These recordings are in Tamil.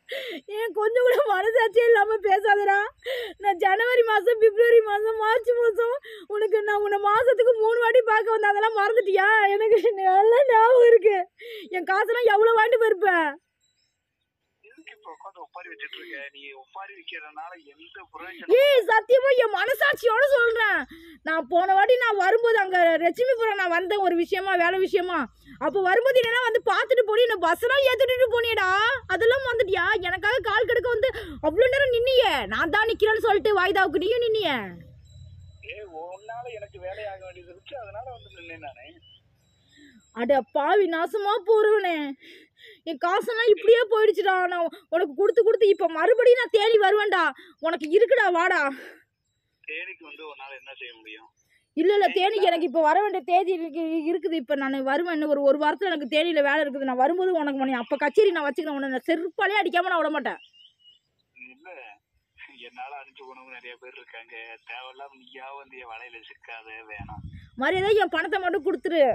ஏன் கொஞ்சம் கூட மனசாட்சியே இல்லாம பேசாதடா நான் ஜனவரி மாசம் பிப்ரவரி மாசம் மார்ச் மாசம் உனக்கு நான் உன்னை மாசத்துக்கு மூணு வாட்டி பார்க்க வந்தேன் அதெல்லாம் மறந்துட்டியா எனக்கு நல்லா ஞாபகம் இருக்கு என் காசெல்லாம் எவ்வளவு வாங்கிட்டு போயிருப்பேன் எதுக்கு இப்ப உட்காந்து ஒப்பாரி வச்சிட்டு இருக்க நீ ஒப்பாரி வைக்கிறதுனால எந்த பிரயோஜனம் ஏய் சத்தியமா என் மனசாட்சியோட சொல்றேன் நான் போன வாட்டி நான் வரும்போது அங்க லட்சுமிபுரம் நான் வந்தேன் ஒரு விஷயமா வேலை விஷயமா அப்போ வரும்போது என்னன்னா வந்து பார்த்துட்டு போனி என்ன பஸ்ஸெல்லாம் ஏத்துட்டு போனியடா அதெல்லாம் வந்துட்டியா எனக்காக கால் கெடுக்க வந்து அவ்வளோ நேரம் நின்னியே நான் தான் நிக்கிறேன்னு சொல்லிட்டு வாய்தாவுக்கு நீயும் நின்னியே ஏ உன்னால எனக்கு வேலையாக வேண்டியது இருந்துச்சு அதனால வந்து நின்னேன் நானு அட பாவி நாசமா போறவனே என் காசெல்லாம் இப்படியே போயிடுச்சுடா நான் உனக்கு கொடுத்து கொடுத்து இப்போ மறுபடியும் நான் தேடி வருவேன்டா உனக்கு இருக்குடா வாடா தேனிக்கு வந்து உன்னால என்ன செய்ய முடியும் இல்ல இல்ல தேனிக்கு எனக்கு இப்போ வர வேண்டிய தேதி இருக்கு இருக்குது இப்போ நான் வருவேன் இன்னும் ஒரு ஒரு வாரத்தில் எனக்கு தேனியில் வேலை இருக்குது நான் வரும்போது உனக்கு மணி அப்போ கச்சேரி நான் வச்சுக்கிறேன் உன்னை நான் செருப்பாலே அடிக்காம நான் விட மாட்டேன் இல்ல என்னால அனுப்பிச்சு போனவங்க நிறைய பேர் இருக்காங்க தேவையில்லாம நீயா வந்து என் வலையில சிக்காத வேணாம் மரியாதை என் பணத்தை மட்டும் கொடுத்துரு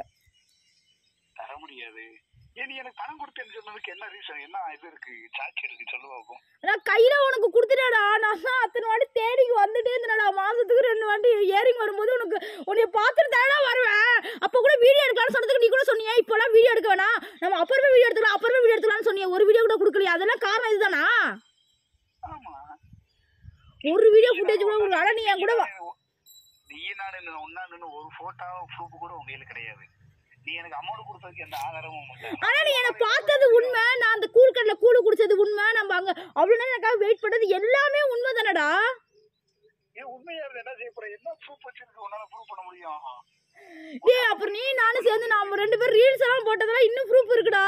தர முடியாது ஏன் நீ எனக்கு பணம் கொடுத்தேன்னு சொன்னதுக்கு என்ன ரீசன் என்ன இது இருக்கு சாட்சி இருக்கு சொல்லு பார்ப்போம் நான் கையில் உனக்கு கொடுத்துட்டேடா நான் தான் அத்தனை வாட்டி தேடிக்கு வந்துட்டே இருந்தேன்டா மாதத்துக்கு ரெண்டு வாட்டி ஏறிங் வரும்போது உனக்கு உன்னைய பார்த்துட்டு தானே வருவேன் அப்போ கூட வீடியோ எடுக்கலாம்னு சொன்னதுக்கு நீ கூட சொன்னியா இப்போலாம் வீடியோ எடுக்க வேணாம் நம்ம அப்புறமே வீடியோ எடுத்துக்கலாம் அப்புறமே வீடியோ எடுத்துக்கலாம்னு சொன்னியா ஒரு வீடியோ கூட கொடுக்கலையா அதெல்லாம் காரணம் இதுதானா ஆமா ஒரு வீடியோ ஃபுட்டேஜ் கூட கொடுக்கல ஆனா நீ என் கூட வா- நீ நான் ஒன்னா நின்று ஒரு போட்டோ ப்ரூஃப் கூட உங்க கையில கிடையாது நீ எனக்கு அமௌண்ட் கொடுத்ததுக்கு எந்த ஆதாரமும் இல்லை ஆனா நீ என்ன பார்த்தது உண்மை நான் அந்த கூழ் கடல கூழ் குடிச்சது உண்மை நம்ம அங்க அவ்வளவு நேரம் எனக்காக வெயிட் பண்ணது எல்லாமே உண்மை தானடா ஏன் உண்மையா இருந்து என்ன செய்ய போற என்ன ப்ரூஃப் வச்சிருக்கு உன்னால ப்ரூவ் பண்ண முடியும் டேய் அப்புறம் நீ நானும் சேர்ந்து நாம ரெண்டு பேரும் ரீல்ஸ் எல்லாம் போட்டதெல்லாம் இன்னும் ப்ரூஃப் இருக்குடா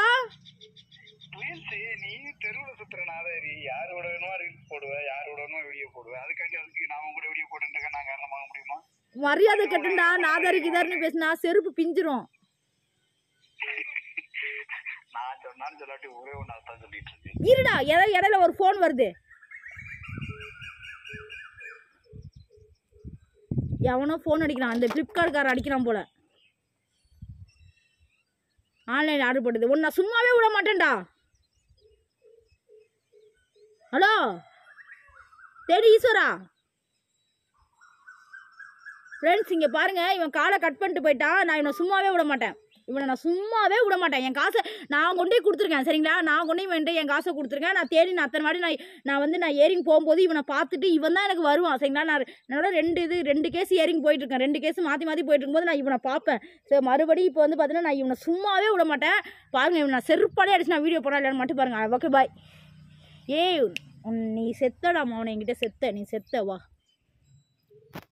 ரீல்ஸ் நீ தெருவுல சுத்துற நாதாரி யாரோட வேணுமா ரீல்ஸ் போடுவ யாரோட வேணுமா வீடியோ போடுவ அதுக்காண்டி அதுக்கு நான் கூட வீடியோ போட்டுருக்க நான் காரணமாக முடியுமா மரியாதை கட்டுண்டா நாதாரி கிதாரின்னு பேசினா செருப்பு பிஞ்சிரும் நான் சொன்னாலும் சொல்லாட்டி ஒரே ஒன்று அதான் சொல்லிட்டு இருக்கேன் இருடா இட இடையில ஒரு ஃபோன் வருது எவனோ ஃபோன் அடிக்கிறான் அந்த ஃப்ளிப்கார்ட்காரன் அடிக்கிறான் போல ஆன்லைன் ஆர்டர் போட்டது உன்னை நான் சும்மாவே விட மாட்டேன்டா ஹலோ தேடி ஈஸ்வரா ஃப்ரெண்ட்ஸ் இங்கே பாருங்க இவன் காலை கட் பண்ணிட்டு போயிட்டான் நான் இவனை சும்மாவே விட மாட்டேன் இவனை நான் சும்மாவே விட மாட்டேன் என் காசை நான் கொண்டு போய் கொடுத்துருக்கேன் சரிங்களா நான் கொண்டு போய் இவன்கிட்ட என் காசை கொடுத்துருக்கேன் நான் தேடி நான் அத்தனை வாட்டி நான் நான் வந்து நான் ஏரிங் போகும்போது இவனை பார்த்துட்டு இவன் தான் எனக்கு வருவான் சரிங்களா நான் என்னோட ரெண்டு இது ரெண்டு கேஸ் ஏரிங் போயிட்டு இருக்கேன் ரெண்டு கேஸ் மாற்றி மாற்றி போயிட்டு இருக்கும்போது நான் இவனை பார்ப்பேன் சரி மறுபடியும் இப்போ வந்து பார்த்தீங்கன்னா நான் இவனை சும்மாவே விட மாட்டேன் பாருங்க இவனை நான் செருப்பாலே அடிச்சு நான் வீடியோ போடா இல்லைன்னு மட்டும் பாருங்க ஓகே பாய் ஏய் உன் நீ செத்தடா அவனை என்கிட்ட செத்த நீ செத்த வா